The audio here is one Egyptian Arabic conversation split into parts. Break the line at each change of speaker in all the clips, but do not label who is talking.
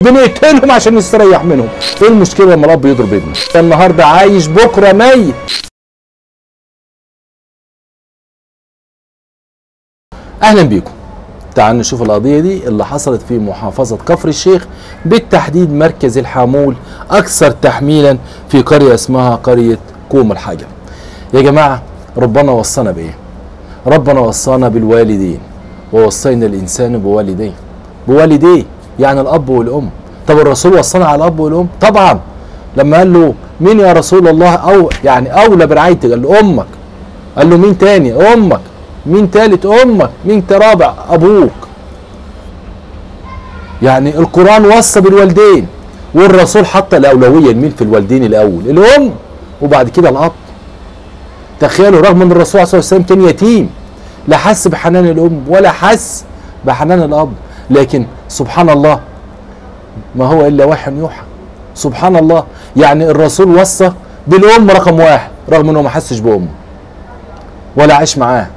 بنقتلهم عشان نستريح منهم ايه المشكله لما الاب يضرب ابنه النهارده عايش بكره ميت اهلا بيكم تعالوا نشوف القضيه دي اللي حصلت في محافظه كفر الشيخ بالتحديد مركز الحامول اكثر تحميلا في قريه اسمها قريه كوم الحجر يا جماعه ربنا وصانا بايه ربنا وصانا بالوالدين ووصينا الانسان بوالديه بوالديه يعني الاب والام طب الرسول وصانا على الاب والام طبعا لما قال له مين يا رسول الله او يعني اولى برعايتك قال له امك قال له مين تاني امك مين تالت امك مين رابع ابوك يعني القران وصى بالوالدين والرسول حط الاولويه لمين في الوالدين الاول الام وبعد كده الاب تخيلوا رغم ان الرسول عليه الصلاه والسلام كان يتيم لا حس بحنان الام ولا حس بحنان الاب لكن سبحان الله ما هو الا وحي يوحى سبحان الله يعني الرسول وصى بالام رقم واحد رغم انه ما حسش بامه ولا عاش معاه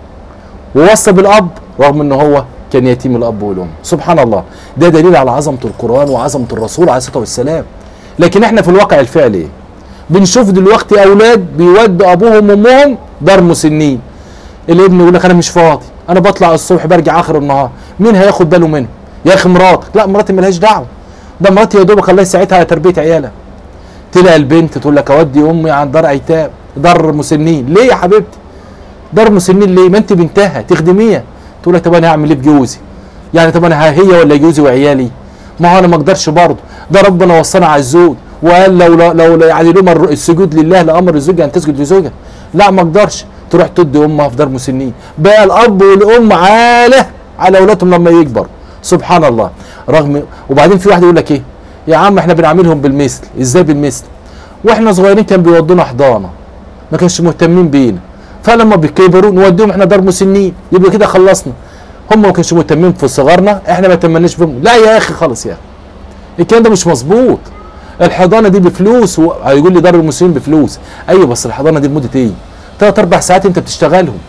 ووصى بالاب رغم ان هو كان يتيم الاب والام سبحان الله ده دليل على عظمه القران وعظمه الرسول عليه الصلاه والسلام لكن احنا في الواقع الفعلي ايه بنشوف دلوقتي اولاد بيودوا ابوهم وامهم دار مسنين الابن يقول لك انا مش فاضي انا بطلع الصبح برجع اخر النهار مين هياخد باله منه يا اخي مراتك لا مراتي ملهاش دعوه ده مراتي يا دوبك الله يساعدها على تربيه عيالها تلاقي البنت تقول لك اودي امي عند دار ايتام دار مسنين ليه يا حبيبتي دار مسنين ليه ما انت بنتها تخدميها تقول لك طب انا هعمل ايه بجوزي يعني طب انا هي ولا جوزي وعيالي ما هو انا ما اقدرش برضه ده ربنا وصانا على الزوج وقال لو لو, لو يعني لهم السجود لله لامر الزوجه ان تسجد لزوجها لا ما اقدرش تروح تدي امها في دار مسنين بقى الاب والام عاله على اولادهم لما يكبر سبحان الله رغم وبعدين في واحد يقول لك ايه يا عم احنا بنعاملهم بالمثل ازاي بالمثل واحنا صغيرين كان بيودونا حضانه ما كانش مهتمين بينا فلما بيكبروا نوديهم احنا دار مسنين يبقى كده خلصنا هم ما كانش مهتمين في صغرنا احنا ما تمناش بهم لا يا اخي خالص يا اخي الكلام ده مش مظبوط الحضانه دي بفلوس و... هيقول لي دار المسنين بفلوس ايوه بس الحضانه دي لمده ايه ثلاث اربع ساعات انت بتشتغلهم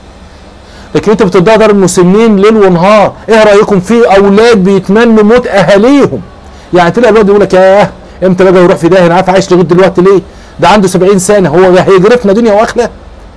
لكن انت بتديها دار المسنين ليل ونهار ايه رايكم في اولاد بيتمنوا موت اهاليهم يعني تلاقي الواد يقول لك ياه امتى بقى يروح في ده انا عارف عايش لغايه دلوقتي ليه ده عنده 70 سنه هو هيجرفنا دنيا واخره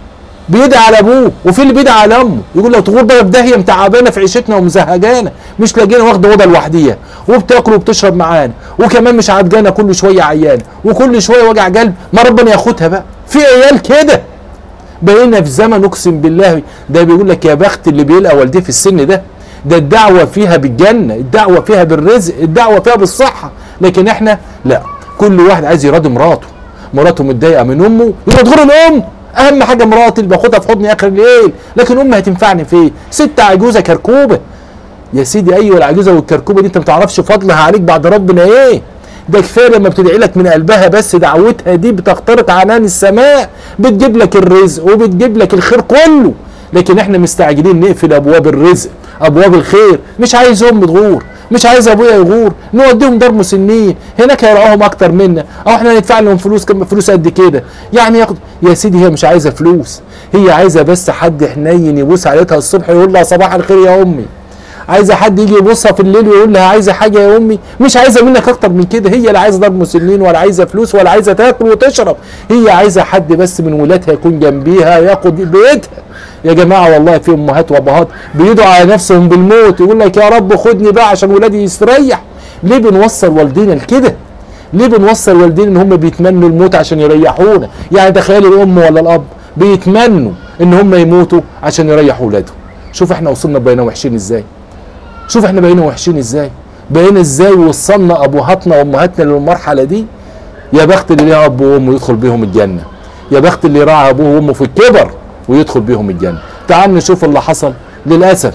بيدعي على ابوه وفي اللي بيدعي على امه يقول لو تغور بقى في داهيه متعبانه في عيشتنا ومزهجانا مش لاقينا واخده اوضه لوحديها وبتاكل وبتشرب معانا وكمان مش عادجانا كل شويه عيانه وكل شويه وجع قلب ما ربنا ياخدها بقى في عيال كده بقينا في زمن اقسم بالله ده بيقول لك يا بخت اللي بيلقى والديه في السن ده ده الدعوه فيها بالجنه الدعوه فيها بالرزق الدعوه فيها بالصحه لكن احنا لا كل واحد عايز يراضي مراته مراته متضايقه من امه يبقى تغور الام اهم حاجه مراتي اللي باخدها في حضني اخر الليل لكن امي هتنفعني في ايه ست عجوزه كركوبه يا سيدي ايوه العجوزه والكركوبه دي انت ما تعرفش فضلها عليك بعد ربنا ايه ده كفايه لما بتدعي لك من قلبها بس دعوتها دي بتخترق عنان السماء بتجيب لك الرزق وبتجيب لك الخير كله لكن احنا مستعجلين نقفل ابواب الرزق ابواب الخير مش عايز ام تغور مش عايز ابويا يغور نوديهم دار مسنين هناك هيرعوهم اكتر منا او احنا ندفع لهم فلوس كم فلوس قد كده يعني ياخد يا سيدي هي مش عايزه فلوس هي عايزه بس حد حنين يبوس عليها الصبح يقول لها صباح الخير يا امي عايزه حد يجي يبصها في الليل ويقول لها عايزه حاجه يا امي مش عايزه منك اكتر من كده هي لا عايزه دار مسنين ولا عايزه فلوس ولا عايزه تاكل وتشرب هي عايزه حد بس من ولادها يكون جنبيها ياخد بيتها يا جماعه والله في امهات وابهات بيدعوا على نفسهم بالموت يقول لك يا رب خدني بقى عشان ولادي يستريح ليه بنوصل والدينا لكده ليه بنوصل والدينا ان هم بيتمنوا الموت عشان يريحونا يعني تخيل الام ولا الاب بيتمنوا ان هم يموتوا عشان يريحوا ولادهم شوف احنا وصلنا بقينا وحشين ازاي شوف احنا بقينا وحشين ازاي بقينا ازاي وصلنا ابهاتنا وامهاتنا للمرحله دي يا بخت اللي ليه اب وام يدخل بيهم الجنه يا بخت اللي راعى ابوه وامه في الكبر ويدخل بيهم الجنه تعال نشوف اللي حصل للاسف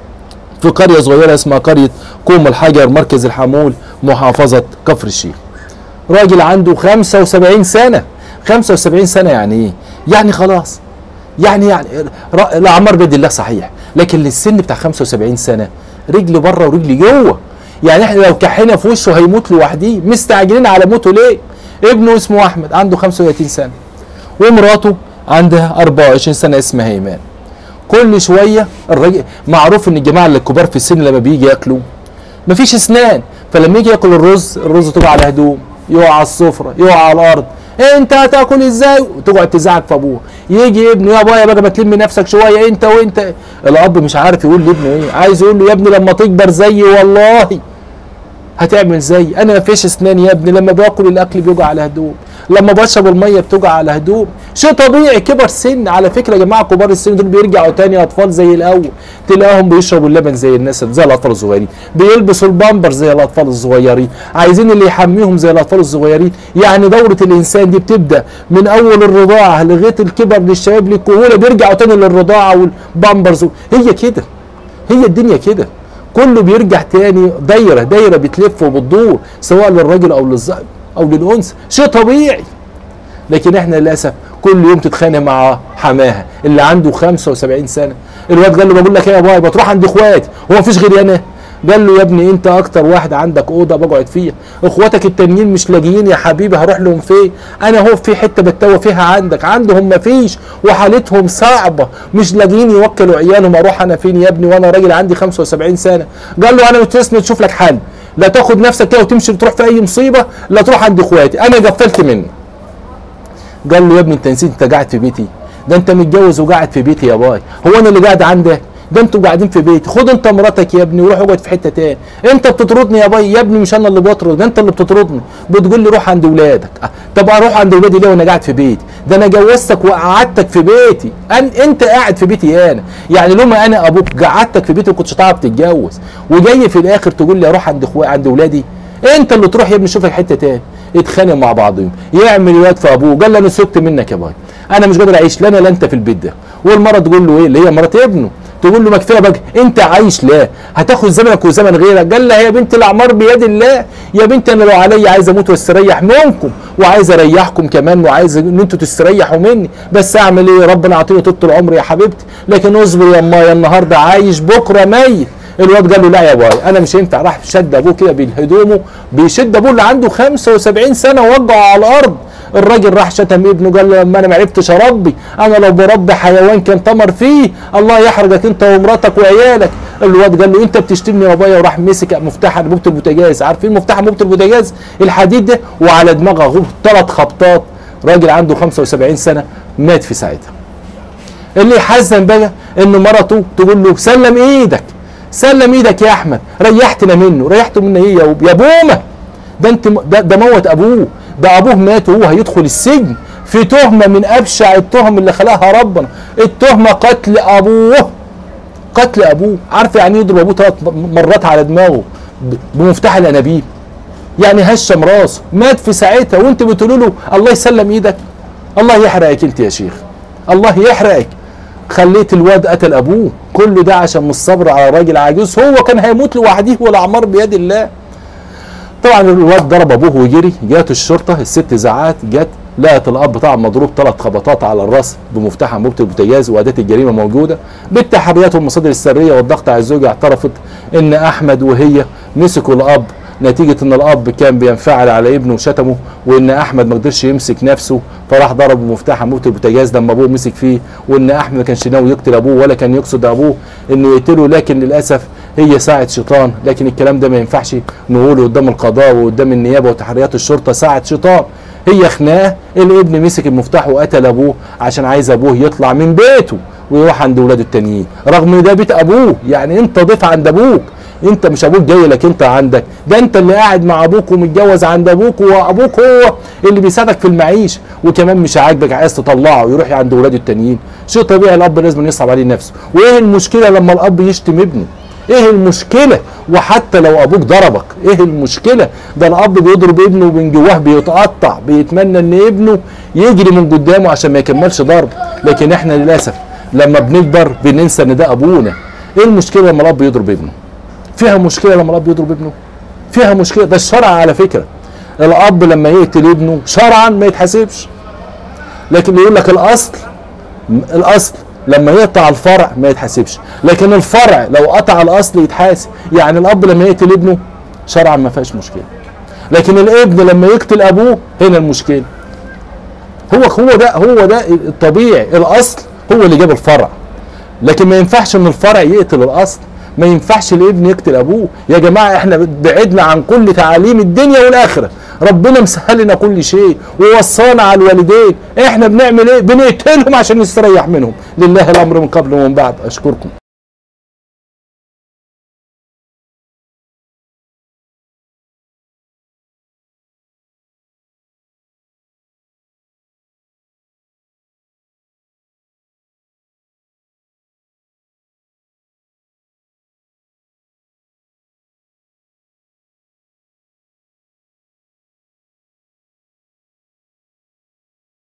في قريه صغيره اسمها قريه كوم الحجر مركز الحمول محافظه كفر الشيخ راجل عنده 75 سنه 75 سنه يعني ايه يعني خلاص يعني يعني الاعمار بيد الله صحيح لكن للسن بتاع 75 سنه رجل بره ورجل جوه يعني احنا لو كحينا في وشه هيموت لوحديه مستعجلين على موته ليه ابنه اسمه احمد عنده 35 سنه ومراته عندها 24 سنه اسمها ايمان كل شويه الراجل معروف ان الجماعه اللي الكبار في السن لما بيجي ياكلوا مفيش اسنان فلما يجي ياكل الرز الرز تقع على هدوم يقع على السفره يقع على الارض انت هتاكل ازاي وتقعد تزعق في ابوه يجي ابنه يا ابويا بقى ما تلم نفسك شويه انت وانت الاب مش عارف يقول لابنه ايه عايز يقول له يا ابني لما تكبر زيي والله هتعمل زي انا ما فيش اسنان يا ابني لما باكل الاكل بيوجع على هدوم لما بشرب الميه بتوجع على هدوم شيء طبيعي كبر سن على فكره يا جماعه كبار السن دول بيرجعوا تاني اطفال زي الاول تلاقيهم بيشربوا اللبن زي الناس زي الاطفال الصغيرين بيلبسوا البامبر زي الاطفال الصغيرين عايزين اللي يحميهم زي الاطفال الصغيرين يعني دوره الانسان دي بتبدا من اول الرضاعه لغايه الكبر للشباب للكهوله بيرجعوا تاني للرضاعه والبامبرز هي كده هي الدنيا كده كله بيرجع تاني دايره دايره بتلف وبتدور سواء للراجل او للزوج او للانثى شيء طبيعي لكن احنا للاسف كل يوم تتخانق مع حماها اللي عنده 75 سنه الواد قال له بقول لك ايه يا بابا ما تروح عند اخواتي هو مفيش غيري انا قال له يا ابني انت اكتر واحد عندك اوضه بقعد فيها اخواتك التانيين مش لاقيين يا حبيبي هروح لهم فين انا هو في حته بتوه فيها عندك عندهم مفيش وحالتهم صعبه مش لاقيين يوكلوا عيالهم اروح انا فين يا ابني وانا راجل عندي 75 سنه قال له انا متسند تشوف لك حل لا تاخد نفسك كده وتمشي تروح في اي مصيبه لا تروح عند اخواتي انا قفلت منه قال له يا ابني انت نسيت انت قاعد في بيتي ده انت متجوز وقاعد في بيتي يا باي هو انا اللي قاعد عندك ده انتوا قاعدين في بيتي خد انت مراتك يا ابني وروح اقعد في حته تاني انت بتطردني يا باي يا ابني مش انا اللي بطرد ده انت اللي بتطردني بتقول لي روح عند ولادك اه طب اروح عند ولادي ليه وانا قاعد في بيتي ده انا جوزتك وقعدتك في بيتي أن انت قاعد في بيتي انا يعني لما انا ابوك قعدتك في بيتي وكنتش تعرف تتجوز وجاي في الاخر تقول لي اروح عند اخويا عند ولادي انت اللي تروح يا ابني شوف لك حته تاني اتخانق مع بعضهم يعمل الواد في ابوه قال له انا سبت منك يا باي انا مش قادر اعيش لا انا لا انت في البيت ده والمره تقول له ايه اللي هي مرات ابنه تقول له ما كفايه بقى انت عايش لا هتاخد زمنك وزمن غيرك قال لها يا بنت الاعمار بيد الله يا بنت انا لو عليا عايز اموت واستريح منكم وعايز اريحكم كمان وعايز ان انتوا تستريحوا مني بس اعمل ايه ربنا عطيني طول العمر يا حبيبتي لكن اصبر يا امايا النهارده عايش بكره ميت الواد قال له لا يا باي انا مش هينفع راح شد ابوه كده بهدومه بيشد ابوه اللي عنده 75 سنه ووقعه على الارض الراجل راح شتم ابنه قال له لما انا ما عرفتش اربي انا لو بربي حيوان كان تمر فيه الله يحرجك انت ومراتك وعيالك الواد قال له انت بتشتمني يا بابايا وراح مسك مفتاح انبوبه البوتاجاز عارفين مفتاح انبوبه البوتاجاز الحديد ده وعلى دماغه ثلاث خبطات راجل عنده 75 سنه مات في ساعتها اللي يحزن بقى ان مراته تقول له سلم ايدك سلم ايدك يا احمد ريحتنا منه ريحته منه ايه يا يا بومه ده انت ده, ده موت ابوه ده ابوه مات وهو هيدخل السجن في تهمه من ابشع التهم اللي خلقها ربنا التهمه قتل ابوه قتل ابوه عارف يعني يضرب ابوه ثلاث مرات على دماغه بمفتاح الانابيب يعني هشم راسه مات في ساعتها وانت بتقول له الله يسلم ايدك الله يحرقك انت يا شيخ الله يحرقك خليت الواد قتل ابوه كل ده عشان من الصبر على راجل عجوز هو كان هيموت لوحده والاعمار بيد الله طبعا الواد ضرب ابوه وجري جات الشرطه الست زعقت جت لقت الاب طبعا مضروب ثلاث خبطات على الراس بمفتاح انبوبه البوتاجاز واداه الجريمه موجوده بالتحريات والمصادر السريه والضغط على الزوجه اعترفت ان احمد وهي مسكوا الاب نتيجة ان الاب كان بينفعل على ابنه وشتمه وان احمد ما قدرش يمسك نفسه فراح ضرب بمفتاح انبوبه البوتاجاز لما ابوه مسك فيه وان احمد ما كانش ناوي يقتل ابوه ولا كان يقصد ابوه انه يقتله لكن للاسف هي ساعة شيطان لكن الكلام ده ما ينفعش نقوله قدام القضاء وقدام النيابة وتحريات الشرطة ساعة شيطان هي خناقة الابن مسك المفتاح وقتل ابوه عشان عايز ابوه يطلع من بيته ويروح عند ولاده التانيين رغم ان ده بيت ابوه يعني انت ضيف عند ابوك انت مش ابوك جاي لك انت عندك ده انت اللي قاعد مع ابوك ومتجوز عند ابوك وابوك هو اللي بيساعدك في المعيشه وكمان مش عاجبك عايز تطلعه ويروح عند ولاده التانيين شيء طبيعي الاب لازم يصعب عليه نفسه وايه المشكله لما الاب يشتم ابنه ايه المشكله وحتى لو ابوك ضربك ايه المشكله ده الاب بيضرب ابنه ومن جواه بيتقطع بيتمنى ان ابنه يجري من قدامه عشان ما يكملش ضرب لكن احنا للاسف لما بنكبر بننسى ان ده ابونا ايه المشكله لما الاب يضرب ابنه فيها مشكله لما الاب يضرب ابنه فيها مشكله ده الشرع على فكره الاب لما يقتل ابنه شرعا ما يتحاسبش لكن يقول لك الاصل الاصل لما يقطع الفرع ما يتحاسبش لكن الفرع لو قطع الاصل يتحاسب يعني الاب لما يقتل ابنه شرعا ما فيهاش مشكله لكن الابن لما يقتل ابوه هنا المشكله هو هو ده هو ده الطبيعي الاصل هو اللي جاب الفرع لكن ما ينفعش ان الفرع يقتل الاصل ما ينفعش الابن يقتل ابوه يا جماعه احنا بعدنا عن كل تعاليم الدنيا والاخره ربنا مسهل لنا كل شيء ووصانا على الوالدين احنا بنعمل ايه بنقتلهم عشان نستريح منهم لله الامر من قبل ومن بعد اشكركم